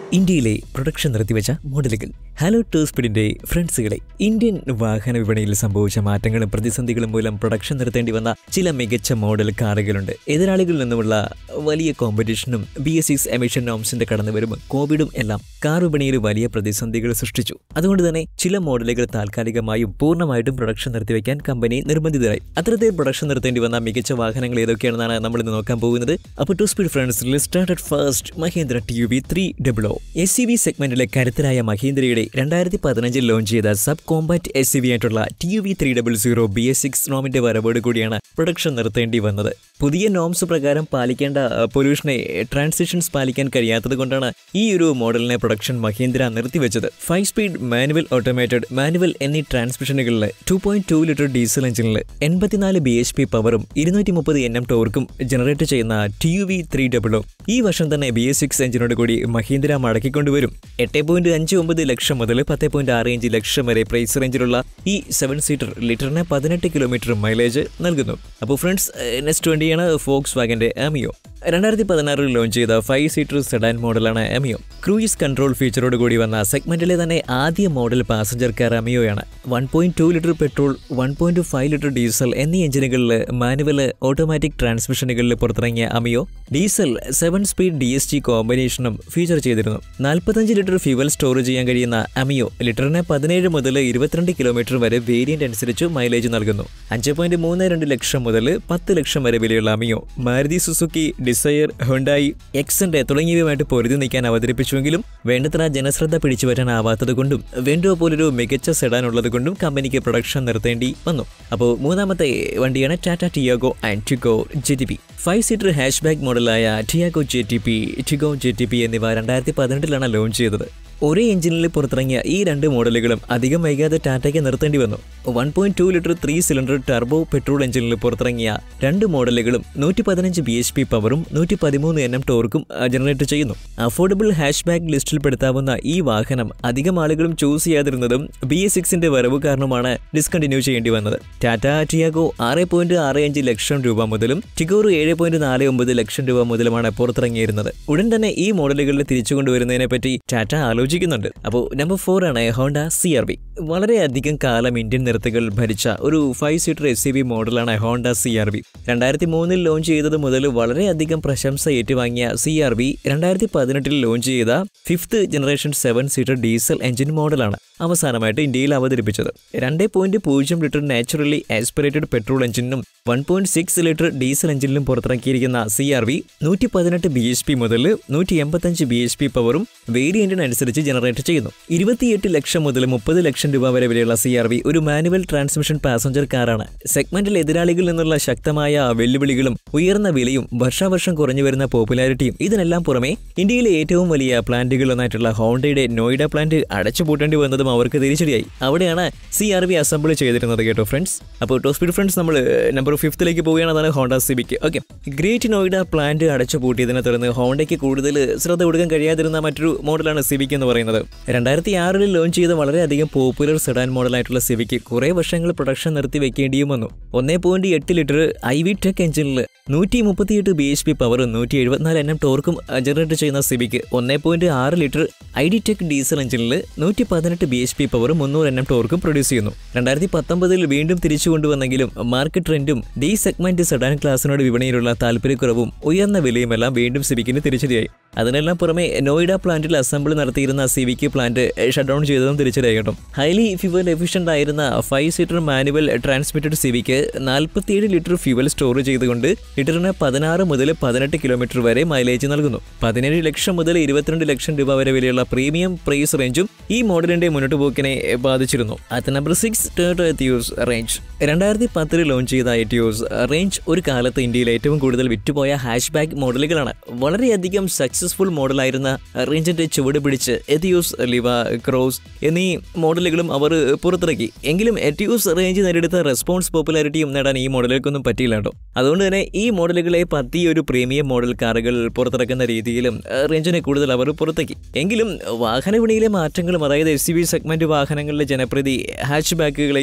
ഇന്ത്യയിലെ പ്രൊഡക്ഷൻ നിർത്തിവെച്ച മോഡലുകൾ hello ടൂസ്പിഡിന്റെ ഫ്രണ്ട്സുകളെ Indian വാഹന വിപണിയിൽ സംഭവിച്ച മാറ്റങ്ങളും പ്രതിസന്ധികളും മൂലം പ്രൊഡക്ഷൻ നിർത്തേണ്ടി വന്ന ചില മികച്ച മോഡൽ കാറുകളുണ്ട് എതിരാളികളിൽ നിന്നുമുള്ള വലിയ കോമ്പറ്റീഷനും ബി എസ് സിക്സ് എമിഷൻ നോംസിന്റെ കടന്നുവരവും കോവിഡും എല്ലാം കാർ വിപണിയിൽ വലിയ പ്രതിസന്ധികൾ സൃഷ്ടിച്ചു അതുകൊണ്ട് തന്നെ ചില മോഡലുകൾ താൽക്കാലികമായും പൂർണ്ണമായിട്ടും പ്രൊഡക്ഷൻ നിർത്തിവെക്കാൻ കമ്പനി നിർബന്ധിതരായി അത്തരത്തിൽ പ്രൊഡക്ഷൻ നിർത്തേണ്ടി വന്ന മികച്ച വാഹനങ്ങൾ ഏതൊക്കെയാണെന്നാണ് നമ്മൾ ഇന്ന് നോക്കാൻ പോകുന്നത് അപ്പോൾ ടു സ്പീഡ് ഫ്രണ്ട്സിൽ started first Mahindra T U V three double O S C V സെഗ്മെന്റിലെ കരുത്തരായ മഹീന്ദ്രയുടെ രണ്ടായിരത്തി പതിനഞ്ചിൽ ലോഞ്ച് ചെയ്ത sub compact S C V ആയിട്ടുള്ള T U V three double zero B S six നോമിന്റെ വരവോട് കൂടിയാണ് പ്രൊഡക്ഷൻ നിർത്തേണ്ടി വന്നത് പുതിയ നോംസ് പ്രകാരം പാലിക്കേണ്ട പൊല്യൂഷനെ ട്രാൻസിഷൻസ് പാലിക്കാൻ കഴിയാത്തത് കൊണ്ടാണ് ഈ ഒരു മോഡലിനെ പ്രൊഡക്ഷൻ മഹീന്ദ്ര നിർത്തിവെച്ചത് five speed manual automated manual എന്നീ ട്രാൻസ്മിഷനുകളിൽ two point two litre diesel എഞ്ചിനിൽ എൺപത്തിനാല് ബി എച്ച് പി പവറും ഇരുന്നൂറ്റി മുപ്പത് എൻ എം ടോർക്കും ജനറേറ്റ് ചെയ്യുന്ന T U V three double O ഈ വർഷം തന്നെ ബി എസ് സിക്സ് എഞ്ചിനോട് കൂടി മഹീന്ദ്ര മടക്കിക്കൊണ്ടുവരും എട്ട് പോയിന്റ് അഞ്ച് ഒമ്പത് ലക്ഷം മുതൽ പത്ത് പോയിന്റ് ആറ് അഞ്ച് ലക്ഷം വരെ പ്രൈസ് റേഞ്ചിലുള്ള ഈ സെവൻ സീറ്റർ ലിറ്ററിന് പതിനെട്ട് കിലോമീറ്റർ മൈലേജ് നൽകുന്നു അപ്പോൾ ഫ്രണ്ട്സ് നെക്സ്റ്റ് വണ്ടിയാണ് ഫോക്സ് വാഗന്റെ ആമിയോ രണ്ടായിരത്തി പതിനാറിൽ ലോഞ്ച് ചെയ്ത ഫൈവ് സീറ്റർ സെഡാൻ മോഡലാണ് അമിയോ ക്രൂയിസ് കൺട്രോൾ ഫീച്ചറോട് കൂടി വന്ന സെഗ്മെന്റിലെ തന്നെ ആദ്യ മോഡൽ പാസഞ്ചർ കാർ അമിയോയാണ് one point two litre petrol one point five litre diesel എന്നീ എഞ്ചിനുകളിൽ മാനുവൽ ഓട്ടോമാറ്റിക് ട്രാൻസ്മിഷനുകളിൽ പുറത്തിറങ്ങിയ Ameo diesel seven speed D S G കോമ്പിനേഷനും ഫീച്ചർ ചെയ്തിരുന്നു നാൽപ്പത്തഞ്ച് ലിറ്റർ ഫ്യൂവൽ സ്റ്റോർ ചെയ്യാൻ കഴിയുന്ന അമിയോ ലിറ്ററിന് പതിനേഴ് മുതൽ ഇരുപത്തിരണ്ട് കിലോമീറ്റർ വരെ വേരിയന്റ് അനുസരിച്ച് മൈലേജ് നൽകുന്നു അഞ്ച് പോയിന്റ് മൂന്ന് രണ്ട് ലക്ഷം മുതൽ പത്ത് ലക്ഷം വരെ വിലയുള്ള Ameo Maruti Suzuki Dzire Hyundai എക്സന്റെ തുടങ്ങിയവയുമായിട്ട് പൊരുതി നിൽക്കാൻ അവതരിപ്പിച്ചുവെങ്കിലും വേണ്ടത്ര ജനശ്രദ്ധ പിടിച്ചുപറ്റാനാവാത്തത് കൊണ്ടും വെൻഡോ പോലൊരു മികച്ച സെഡാൻ ഉള്ളത് കൊണ്ടും കമ്പനിക്ക് പ്രൊഡക്ഷൻ നിർത്തേണ്ടി വന്നു അപ്പോൾ മൂന്നാമത്തെ വണ്ടിയാണ് Tata Tiago and Tigor J T P five seater hatchback മോഡലായ Tiago J T P Tigor J T P എന്നിവ രണ്ടായിരത്തി പതിനെട്ടിലാണ് ലോഞ്ച് ചെയ്തത് ഒരേ എഞ്ചിനിൽ പുറത്തിറങ്ങിയ ഈ രണ്ട് മോഡലുകളും അധികം വൈകാതെ ടാറ്റയ്ക്ക് നിർത്തേണ്ടി വന്നു one point two litre three cylinder turbo petrol എഞ്ചിനിൽ പുറത്തിറങ്ങിയ രണ്ട് മോഡലുകളും നൂറ്റി പതിനഞ്ച് ബി എച്ച് പി പവറും നൂറ്റി പതിമൂന്ന് എൻ എം ടോർക്കും ജനറേറ്റ് ചെയ്യുന്നു അഫോർഡബിൾ ഹാഷ് ബാഗ് ലിസ്റ്റിൽപ്പെടുത്താവുന്ന ഈ വാഹനം അധികം ആളുകളും ചൂസ് ചെയ്യാതിരുന്നതും ബി എസ് സിക്സിന്റെ വരവ് കാരണമാണ് ഡിസ്കണ്ടിന്യൂ ചെയ്യേണ്ടി വന്നത് ടാറ്റ ടിയാഗോ ആറ് പോയിന്റ് ആറ് അഞ്ച് ലക്ഷം രൂപ മുതലും ടിഗോറ് ഏഴ് പോയിന്റ് നാല് ഒമ്പത് ലക്ഷം രൂപ മുതലുമാണ് പുറത്തിറങ്ങിയിരുന്നത് ഉടൻ തന്നെ ഈ മോഡലുകളിൽ തിരിച്ചു കൊണ്ടുവരുന്നതിനെ പറ്റി ടാറ്റ ആലോചിക്കുന്നുണ്ട് അപ്പോൾ നമ്പർ ഫോർ ആണ് ഹോണ്ട സി ആർ ബി വളരെയധികം കാലം ഇന്ത്യൻ നിരത്തുകൾ ഭരിച്ച ഒരു five seater S C V മോഡലാണ് ഹോണ്ട സി ആർ ബി രണ്ടായിരത്തി മൂന്നിൽ ലോഞ്ച് ചെയ്തത് മുതൽ വളരെയധികം പ്രശംസ ഏറ്റുവാങ്ങിയ സി ആർ ബി രണ്ടായിരത്തി പതിനെട്ടിൽ ലോഞ്ച് ചെയ്ത fifth generation seven seater diesel engine മോഡലാണ് അവസാനമായിട്ട് ഇന്ത്യയിൽ അവതരിപ്പിച്ചത് രണ്ട് പോയിന്റ് പൂജ്യം ലിറ്റർ നാച്ചുറലി ആസ്പിറേറ്റഡ് പെട്രോൾ എഞ്ചിനും one point six litre diesel എഞ്ചിനിലും പുറത്തിറക്കിയിരിക്കുന്ന സി ആർ വി നൂറ്റി പതിനെട്ട് ബി എച്ച് പി മുതൽ നൂറ്റി എൺപത്തഞ്ച് ബി എച്ച് പി പവറും വേരിയന്റിനനുസരിച്ച് ജനറേറ്റ് ചെയ്യുന്നു ഇരുപത്തിയെട്ട് ലക്ഷം മുതൽ മുപ്പത് ലക്ഷം രൂപ വരെ വിലയുള്ള സി ആർ വി ഒരു മാനുവൽ ട്രാൻസ്മിഷൻ പാസഞ്ചർ കാറാണ് സെഗ്മെന്റിൽ എതിരാളികളിൽ നിന്നുള്ള ശക്തമായ വെല്ലുവിളികളും ഉയർന്ന വിലയും വർഷാവർഷം കുറഞ്ഞു വരുന്ന പോപ്പുലാരിറ്റിയും ഇതിനെല്ലാം പുറമെ ഇന്ത്യയിലെ ഏറ്റവും വലിയ പ്ലാന്റുകളിലൊന്നായിട്ടുള്ള ഹോണ്ടയുടെ നോയിഡ പ്ലാന്റ് അടച്ചുപൂട്ടേണ്ടി വന്നതും അവർക്ക് തിരിച്ചടിയായി അവിടെയാണ് സി ആർ വി അസംബിൾ ചെയ്തിരുന്നത് കേട്ടോ ഫ്രണ്ട്സ് അപ്പോൾ ടോപ്പ് സ്പീഡ് ഫ്രണ്ട്സ് നമ്മൾ നമ്പർ ഫിഫ്ത്തിലേക്ക് പോവുകയാണ് അതാണ് Honda Civic okay great Noida plant അടച്ചുപൂട്ടിയതിനെ തുടർന്ന് ഹോണ്ടയ്ക്ക് കൂടുതൽ ശ്രദ്ധ കൊടുക്കാൻ കഴിയാതിരുന്ന മറ്റൊരു മോഡലാണ് സിവിക് എന്ന് പറയുന്നത് രണ്ടായിരത്തി ആറിൽ ലോഞ്ച് ചെയ്ത വളരെയധികം പോപ്പുലർ സെഡാൻ മോഡലായിട്ടുള്ള സിവിക്ക് കുറേ വർഷങ്ങൾ പ്രൊഡക്ഷൻ നിർത്തി വെക്കേണ്ടിയും വന്നു ഒന്നേ പോയിന്റ് എട്ട് ലിറ്റർ ഐ വി ടെക് എഞ്ചിനിൽ നൂറ്റി മുപ്പത്തിയെട്ട് ബി എച്ച് പി പവറും നൂറ്റി എഴുപത്തിനാല് എൻ എം ടോർക്കും ജനറേറ്റ് ചെയ്യുന്ന സിവിക്ക് ഒന്നേ പോയിന്റ് ആറ് litre I D tech diesel എഞ്ചിനിൽ നൂറ്റി പതിനെട്ട് ബി എച്ച് പി പവറും മുന്നൂറ് എൻ എം ടോർക്കും പ്രൊഡ്യൂസ് ചെയ്യുന്നു രണ്ടായിരത്തി പത്തൊമ്പതിൽ വീണ്ടും തിരിച്ചു കൊണ്ടുവന്നെങ്കിലും മാർക്കറ്റ് ട്രെൻഡും ഡി സെഗ്മെന്റ് സെഡാൻ ക്ലാസിനോട് വിപണിയിലുള്ള താല്പര്യക്കുറവും ഉയർന്ന വിലയുമെല്ലാം വീണ്ടും സിവിക്കിന് തിരിച്ചടിയായി അതിനെല്ലാം പുറമെ നോയിഡ പ്ലാന്റിൽ അസംബിൾ നടത്തിയിരുന്ന സിവിക്ക് പ്ലാന്റ് ഷട്ട് ഡൗൺ ചെയ്തതും തിരിച്ചടിയായി കേട്ടോ ഹൈലി ഫ്യൂവൽ എഫിഷ്യന്റ് ആയിരുന്ന five seater manual transmitted Civic നാൽപ്പത്തിയേഴ് ലിറ്റർ ഫ്യൂവൽ സ്റ്റോർ ചെയ്തുകൊണ്ട് ലിറ്ററിന് പതിനാറ് മുതൽ പതിനെട്ട് കിലോമീറ്റർ വരെ മൈലേജ് നൽകുന്നു പതിനേഴ് ലക്ഷം മുതൽ ഇരുപത്തിരണ്ട് ലക്ഷം രൂപ വരെ വിലയുള്ള പ്രീമിയം പ്രൈസ് റേഞ്ചും ഈ മോഡലിന്റെ മുന്നോട്ട് പോക്കിനെ ബാധിച്ചിരുന്നു അത് നമ്പർ സിക്സ് ടേർട്ട് എത്തിയൂസ് റേഞ്ച് രണ്ടായിരത്തി പത്തിൽ ലോഞ്ച് ചെയ്ത എറ്റിയോസ് റേഞ്ച് ഒരു കാലത്ത് ഇന്ത്യയിൽ ഏറ്റവും കൂടുതൽ വിറ്റുപോയ ഹാഷ് ബാഗ് മോഡലുകളാണ് വളരെയധികം സക്സസ്ഫുൾ മോഡലായിരുന്ന റേഞ്ചിന്റെ ചുവട് പിടിച്ച് എത്തിയൂസ് ലിവ ക്രോസ് എന്നീ മോഡലുകളും അവർ പുറത്തിറക്കി എങ്കിലും എറ്റിയൂസ് റേഞ്ച് നേടിയെടുത്ത റെസ്പോൺസ് പോപ്പുലാരിറ്റിയും നേടാൻ ഈ മോഡലുകൾക്കൊന്നും പറ്റിയില്ല കേട്ടോ അതുകൊണ്ട് തന്നെ ഈ മോഡലുകളെ പറ്റി ഒരു പ്രീമിയം മോഡൽ കാറുകൾ പുറത്തിറക്കുന്ന രീതിയിലും റേഞ്ചിനെ കൂടുതൽ അവർ പുറത്തേക്ക് എങ്കിലും വാഹന വിപണിയിലെ മാറ്റങ്ങളും അതായത് എസ് സി വി സെഗ്മെന്റ് വാഹനങ്ങളിലെ ജനപ്രീതി ഹാച്ച് ബാക്കുകളെയും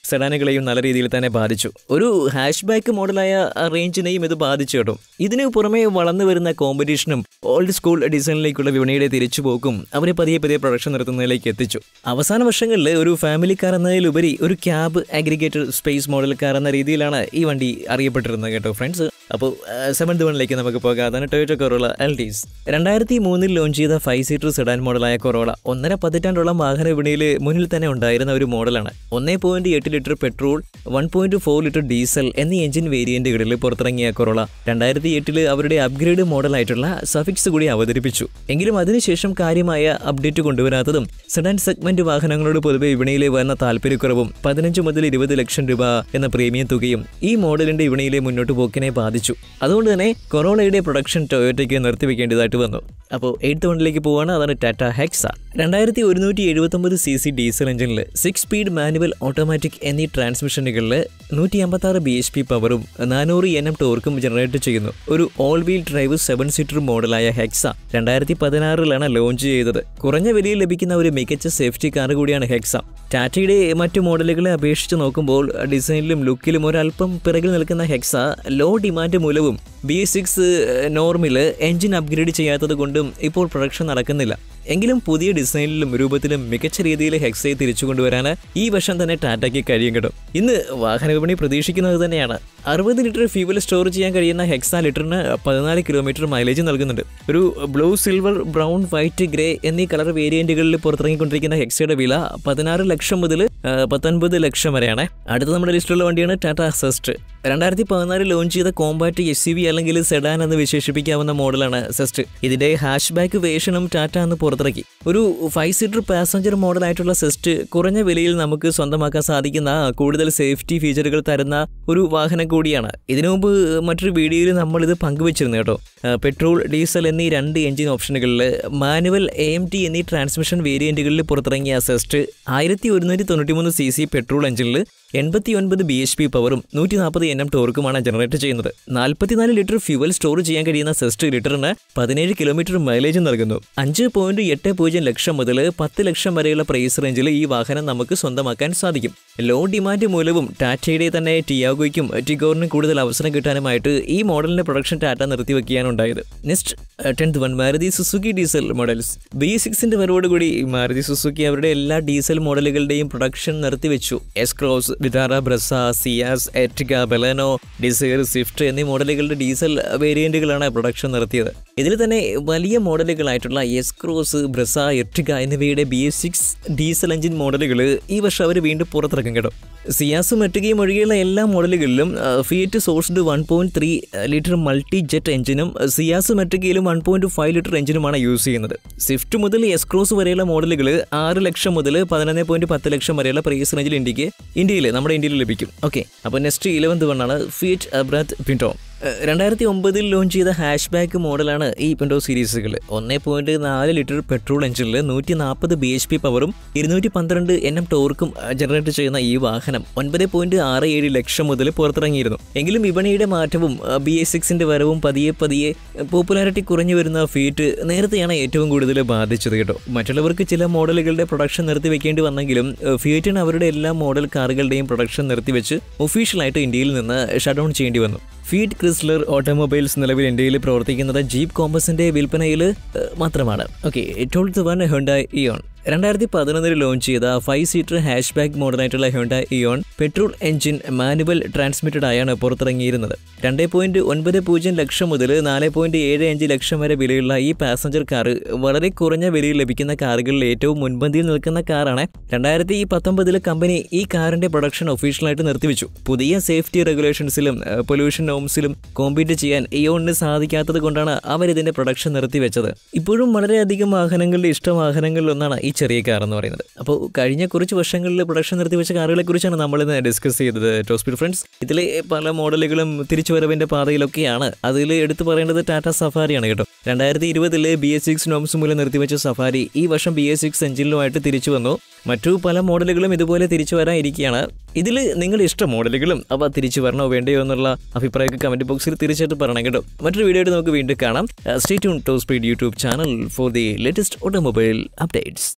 സെഡാനുകളെയും നല്ല രീതിയിൽ തന്നെ ബാധിച്ചു ഒരു ഹാഷ് ബാക്ക് മോഡലായ റേഞ്ചിനെയും ഇത് ബാധിച്ചു കേട്ടോ ഇതിന് പുറമെ വളർന്നു വരുന്ന കോമ്പറ്റീഷനും ഓൾഡ് സ്കൂൾ ഡിസൈനിലേക്കുള്ള വിപണിയുടെ തിരിച്ചുപോക്കും അവരെ പതിയെ പതിയെ പ്രൊഡക്ഷൻ നടത്തുന്നതിലേക്ക് എത്തിച്ചു അവസാന വർഷങ്ങളിൽ ഒരു ഫാമിലി കാർ എന്നതിലുപരി ഒരു cab aggregated space model car എന്ന രീതിയിലാണ് ഈ വണ്ടി അറിയപ്പെട്ടിരുന്നത് കേട്ടോ ഫ്രണ്ട്സ് അപ്പോൾ സെവൻത് വണ്ണിലേക്ക് നമുക്ക് പോകാം അതാണ് ടൊയോറ്റോ കൊറോള എൽ ടീസ് രണ്ടായിരത്തി മൂന്നിൽ ലോഞ്ച് ചെയ്ത ഫൈവ് സീറ്റർ സെഡാൻ മോഡലായ കൊറോള ഒന്നര പതിറ്റാണ്ടോളം വാഹന വിപണിയിൽ മുന്നിൽ തന്നെ ഉണ്ടായിരുന്ന ഒരു മോഡലാണ് ഒന്നേ പോയിന്റ് എട്ട് litre petrol one point four litre diesel എന്നീ എഞ്ചിൻ വേരിയന്റുകളിൽ പുറത്തിറങ്ങിയ കൊറോള രണ്ടായിരത്തി എട്ടില് അവരുടെ അപ്ഗ്രേഡ് മോഡലായിട്ടുള്ള സഫിക്സ് കൂടി അവതരിപ്പിച്ചു എങ്കിലും അതിനുശേഷം കാര്യമായ അപ്ഡേറ്റ് കൊണ്ടുവരാത്തതും സെഡാൻ സെഗ്മെന്റ് വാഹനങ്ങളോട് പൊതുവെ വിപണിയിൽ വരുന്ന താല്പര്യക്കുറവും പതിനഞ്ച് മുതൽ ഇരുപത് ലക്ഷം രൂപ എന്ന പ്രീമിയം തുകയും ഈ മോഡലിന്റെ വിപണിയിലെ മുന്നോട്ട് പോക്കിനെ ബാധിച്ചു അതുകൊണ്ട് തന്നെ കൊറോളയുടെ പ്രൊഡക്ഷൻ ടൊയോറ്റയ്ക്ക് നിർത്തിവെക്കേണ്ടതായിട്ട് വന്നു അപ്പോൾ എയ്ത്ത് വണ്ണിലേക്ക് പോവാണ് അതാണ് ടാറ്റ ഹെക്സ രണ്ടായിരത്തി ഒരുന്നൂറ്റി എഴുപത്തൊമ്പത് സി സി ഡീസൽ എഞ്ചിനിൽ സിക്സ് സ്പീഡ് മാനുവൽ ഓട്ടോമാറ്റിക് എന്നീ ട്രാൻസ്മിഷനുകളിൽ നൂറ്റി അമ്പത്താറ് ബി എച്ച് പി പവറും നാനൂറ് എൻ എം ടോർക്കും ജനറേറ്റ് ചെയ്യുന്നു ഒരു all wheel drive seven seater മോഡലായ ഹെക്സ രണ്ടായിരത്തി പതിനാറിലാണ് ലോഞ്ച് ചെയ്തത് കുറഞ്ഞ വിലയിൽ ലഭിക്കുന്ന ഒരു മികച്ച സേഫ്റ്റി കാർ കൂടിയാണ് ഹെക്സ ടാറ്റയുടെ മറ്റു മോഡലുകളെ അപേക്ഷിച്ച് നോക്കുമ്പോൾ ഡിസൈനിലും ലുക്കിലും ഒരല്പം പിറകിൽ നിൽക്കുന്ന ഹെക്സ ലോ ഡിമാൻഡ് മൂലവും ബി സിക്സ് നോർമിൽ എഞ്ചിൻ അപ്ഗ്രേഡ് ചെയ്യാത്തത് കൊണ്ടും ഇപ്പോൾ പ്രൊഡക്ഷൻ നടക്കുന്നില്ല എങ്കിലും പുതിയ ഡിസൈനിലും രൂപത്തിലും മികച്ച രീതിയിൽ ഹെക്സയെ തിരിച്ചു കൊണ്ടുവരാൻ ഈ വർഷം തന്നെ ടാറ്റയ്ക്ക് കഴിയും കേട്ടോ ഇന്ന് വാഹന വിപണി പ്രതീക്ഷിക്കുന്നത് തന്നെയാണ് അറുപത് ലിറ്റർ ഫ്യൂവൽ സ്റ്റോർ ചെയ്യാൻ കഴിയുന്ന ഹെക്സ ലിറ്ററിന് പതിനാല് കിലോമീറ്റർ മൈലേജ് നൽകുന്നുണ്ട് ഒരു blue silver brown white grey എന്നീ കളർ വേരിയന്റുകളിൽ പുറത്തിറങ്ങിക്കൊണ്ടിരിക്കുന്ന ഹെക്സയുടെ വില പതിനാറ് ലക്ഷം മുതൽ പത്തൊൻപത് ലക്ഷം വരെയാണ് അടുത്ത നമ്മുടെ ലിസ്റ്റിലുള്ള വണ്ടിയാണ് ടാറ്റ സെസ്റ്റ് രണ്ടായിരത്തി പതിനാലിൽ ലോഞ്ച് ചെയ്ത കോമ്പാറ്റ് എസ് സി വി അല്ലെങ്കിൽ സെഡാൻ എന്ന് വിശേഷിപ്പിക്കാവുന്ന മോഡലാണ് സെസ്റ്റ് ഇതിന്റെ ഹാഷ് ബാക്ക് വേഷനും ടാറ്റ എന്ന് പുറത്തിറക്കി ഒരു ഫൈവ് സീറ്റർ പാസഞ്ചർ മോഡലായിട്ടുള്ള സെസ്റ്റ് കുറഞ്ഞ വിലയിൽ നമുക്ക് സ്വന്തമാക്കാൻ സാധിക്കുന്ന കൂടുതൽ സേഫ്റ്റി ഫീച്ചറുകൾ തരുന്ന ഒരു വാഹനം കൂടിയാണ് ഇതിനു മുമ്പ് മറ്റൊരു വീഡിയോയിൽ നമ്മൾ ഇത് പങ്കുവച്ചിരുന്നു കേട്ടോ പെട്രോൾ ഡീസൽ എന്നീ രണ്ട് എഞ്ചിൻ ഓപ്ഷനുകളിൽ മാനുവൽ എ എം ടി എന്നീ ട്രാൻസ്മിഷൻ വേരിയന്റുകളിൽ പുറത്തിറങ്ങിയ സെസ്റ്റ് ആയിരത്തി ഒരുന്നൂറ്റി തൊണ്ണൂറ്റിമൂന്ന് സി സി പെട്രോൾ എഞ്ചിനിൽ എൺപത്തി ഒൻപത് ബി എച്ച് പി പവറും നൂറ്റി നാൽപ്പത് എൻ എം ടോർക്കുമാണ് ജനറേറ്റ് ചെയ്യുന്നത് നാൽപ്പത്തിനാല് ലിറ്റർ ഫ്യൂവൽ സ്റ്റോർ ചെയ്യാൻ കഴിയുന്ന സെസ്റ്റ് ലിറ്ററിന് പതിനേഴ് കിലോമീറ്റർ മൈലേജ് നൽകുന്നു അഞ്ച് പോയിന്റ് എട്ട് പൂജ്യം ലക്ഷം മുതൽ പത്ത് ലക്ഷം വരെയുള്ള പ്രൈസ് റേഞ്ചിൽ ഈ വാഹനം നമുക്ക് സ്വന്തമാക്കാൻ സാധിക്കും ലോ ഡിമാൻഡ് മൂലവും ടാറ്റയുടെ തന്നെ ടിയാഗോയ്ക്കും ടിഗോറിനും കൂടുതൽ അവസരം കിട്ടാനുമായിട്ട് ഈ മോഡലിന്റെ പ്രൊഡക്ഷൻ ടാറ്റ നിർത്തിവെക്കുകയാണ് ഉണ്ടായത് next tenth one Maruti Suzuki diesel models B സിക്സിന്റെ വരവോടുകൂടി മാരുതി സുസുക്കി അവരുടെ എല്ലാ ഡീസൽ മോഡലുകളുടെയും പ്രൊഡക്ഷൻ നിർത്തിവെച്ചു S cross Vitara Brezza Ciaz Ertiga Baleno Dzire Swift എന്നീ മോഡലുകളുടെ ഡീസൽ വേരിയന്റുകളാണ് പ്രൊഡക്ഷൻ നടത്തിയത് ഇതിൽ തന്നെ വലിയ മോഡലുകളായിട്ടുള്ള എസ് ക്രോസ് ബ്രസ എർട്ടിക എന്നിവയുടെ B S six diesel engine മോഡലുകൾ ഈ വർഷം അവർ വീണ്ടും പുറത്തിറക്കും കേട്ടോ സിയാസും എർട്ടികയും ഒഴികെയുള്ള എല്ലാ മോഡലുകളിലും Fiat sourced one point three litre multi jet എഞ്ചിനും സിയാസും എർട്ടികയിലും വൺ പോയിന്റ് ഫൈവ് ലിറ്റർ എഞ്ചിനുമാണ് യൂസ് ചെയ്യുന്നത് സ്വിഫ്റ്റ് മുതൽ എസ് ക്രോസ് വരെയുള്ള മോഡലുകൾ ആറ് ലക്ഷം മുതൽ പതിനൊന്ന് പോയിന്റ് പത്ത് ലക്ഷം വരെയുള്ള പ്രൈസ് റേഞ്ചിൽ ഇന്ത്യക്ക് ഇന്ത്യയിൽ നമ്മുടെ ഇന്ത്യയിൽ ലഭിക്കും ഓക്കെ അപ്പോൾ നെക്സ്റ്റ് ഇലവൻത് വണ്ണാണ് ഫിയറ്റ് അബ്രാത്ത് പിൻറ്റോ രണ്ടായിരത്തി ഒമ്പതിൽ ലോഞ്ച് ചെയ്ത ഹാഷ് ബാക്ക് മോഡലാണ് ഈ പിൻഡോ സീരീസുകൾ ഒന്നേ പോയിന്റ് നാല് ലിറ്റർ പെട്രോൾ എഞ്ചിനിൽ നൂറ്റി നാൽപ്പത് ബി എച്ച് പി പവറും ഇരുന്നൂറ്റി പന്ത്രണ്ട് എൻ എം ടോർക്കും ജനറേറ്റ് ചെയ്യുന്ന ഈ വാഹനം ഒൻപത് പോയിന്റ് ആറ് ഏഴ് ലക്ഷം മുതൽ പുറത്തിറങ്ങിയിരുന്നു എങ്കിലും വിപണിയുടെ മാറ്റവും ബി എസ് സിക്സിന്റെ വരവും പതിയെ പതിയെ പോപ്പുലാരിറ്റി കുറഞ്ഞു വരുന്ന ഫീറ്റ് നേരത്തെയാണ് ഏറ്റവും കൂടുതൽ ബാധിച്ചത് കേട്ടോ മറ്റുള്ളവർക്ക് ചില മോഡലുകളുടെ പ്രൊഡക്ഷൻ നിർത്തിവെക്കേണ്ടി വന്നെങ്കിലും ഫിയറ്റിന് അവരുടെ എല്ലാ മോഡൽ കാറുകളുടെയും പ്രൊഡക്ഷൻ നിർത്തിവെച്ച് ഒഫീഷ്യലായിട്ട് ഇന്ത്യയിൽ നിന്ന് ഷട്ട് ഡൗൺ ചെയ്യേണ്ടി വന്നു ഫീഡ് ക്രിസ്ലർ ഓട്ടോമൊബൈൽസ് നിലവിൽ ഇന്ത്യയിൽ പ്രവർത്തിക്കുന്നത് ജീപ്പ് കോമ്പസിന്റെ വിൽപ്പനയിൽ മാത്രമാണ് okay twelfth one Hyundai Eon രണ്ടായിരത്തി പതിനൊന്നിൽ ലോഞ്ച് ചെയ്ത ഫൈവ് സീറ്റർ ഹാഷ് ബാക്ക് മോഡലായിട്ടുള്ള Honda Eon petrol engine manual transmitted ആയാണ് പുറത്തിറങ്ങിയിരുന്നത് രണ്ട് പോയിന്റ് ഒൻപത് പൂജ്യം ലക്ഷം മുതൽ നാല് പോയിന്റ് ഏഴ് അഞ്ച് ലക്ഷം വരെ വിലയുള്ള ഈ പാസഞ്ചർ കാർ വളരെ കുറഞ്ഞ വിലയിൽ ലഭിക്കുന്ന കാറുകളിൽ ഏറ്റവും മുൻപന്തിയിൽ നിൽക്കുന്ന കാറാണ് രണ്ടായിരത്തി പത്തൊമ്പതിൽ കമ്പനി ഈ കാറിന്റെ പ്രൊഡക്ഷൻ ഒഫീഷ്യലായിട്ട് നിർത്തിവെച്ചു പുതിയ സേഫ്റ്റി റെഗുലേഷൻസിലും പൊല്യൂഷൻ നോംസിലും കോമ്പീറ്റ് ചെയ്യാൻ ഇയോണിന് സാധിക്കാത്തത് കൊണ്ടാണ് അവർ ഇതിന്റെ പ്രൊഡക്ഷൻ നിർത്തിവെച്ചത് ഇപ്പോഴും വളരെയധികം വാഹനങ്ങളുടെ ഇഷ്ട വാഹനങ്ങളിൽ ഒന്നാണ് ഈ ചെറിയ കാർ എന്ന് പറയുന്നത് അപ്പോൾ കഴിഞ്ഞ കുറച്ച് വർഷങ്ങളിൽ പ്രൊഡക്ഷൻ നിർത്തിവെച്ച കാറുകളെ കുറിച്ചാണ് നമ്മൾ ഇന്ന് ഡിസ്കസ് ചെയ്തത് ടോസ്പീഡ് ഫ്രണ്ട്സ് ഇതിലെ പല മോഡലുകളും തിരിച്ചുവരവിന്റെ പാതയിലൊക്കെയാണ് അതിൽ എടുത്തു പറയേണ്ടത് ടാറ്റ സഫാരിയാണ് കേട്ടോ രണ്ടായിരത്തി ഇരുപതിലെ ബി എസ് സിക്സ് നോംസ് മൂലം നിർത്തിവെച്ച സഫാരി ഈ വർഷം ബി എസ് സിക്സ് എഞ്ചിനിലുമായിട്ട് തിരിച്ചു വന്നു മറ്റു പല മോഡലുകളും ഇതുപോലെ തിരിച്ചു വരാനിരിക്കുകയാണ് ഇതിൽ നിങ്ങൾ ഇഷ്ട മോഡലുകളും അവ തിരിച്ചു വരണോ വേണ്ടയോ എന്നുള്ള അഭിപ്രായമൊക്കെ കമന്റ് ബോക്സിൽ തീർച്ചയായിട്ടും പറയണം കേട്ടോ മറ്റൊരു വീഡിയോ നമുക്ക് വീണ്ടും കാണാം stay tune to speed YouTube channel for the latest automobile updates